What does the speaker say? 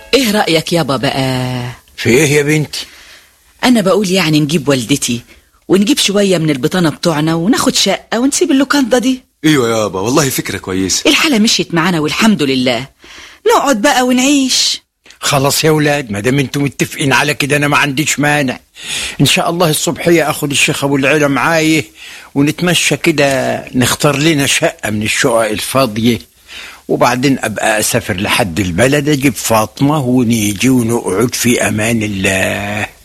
ايه رأيك يابا بقى في ايه يا بنتي انا بقول يعني نجيب والدتي ونجيب شوية من البطانة بتوعنا وناخد شقة ونسيب اللوكاندا دي ايوه يابا والله فكرة كويسة الحالة مشيت معانا والحمد لله نقعد بقى ونعيش خلاص يا ولاد ما دام انتم متفقين على كده انا ما عنديش مانع ان شاء الله الصبحيه اخد الشيخ ابو العلا معايا ونتمشى كده نختار لنا شقه من الشقق الفاضيه وبعدين ابقى اسافر لحد البلد اجيب فاطمه ونيجي ونقعد في امان الله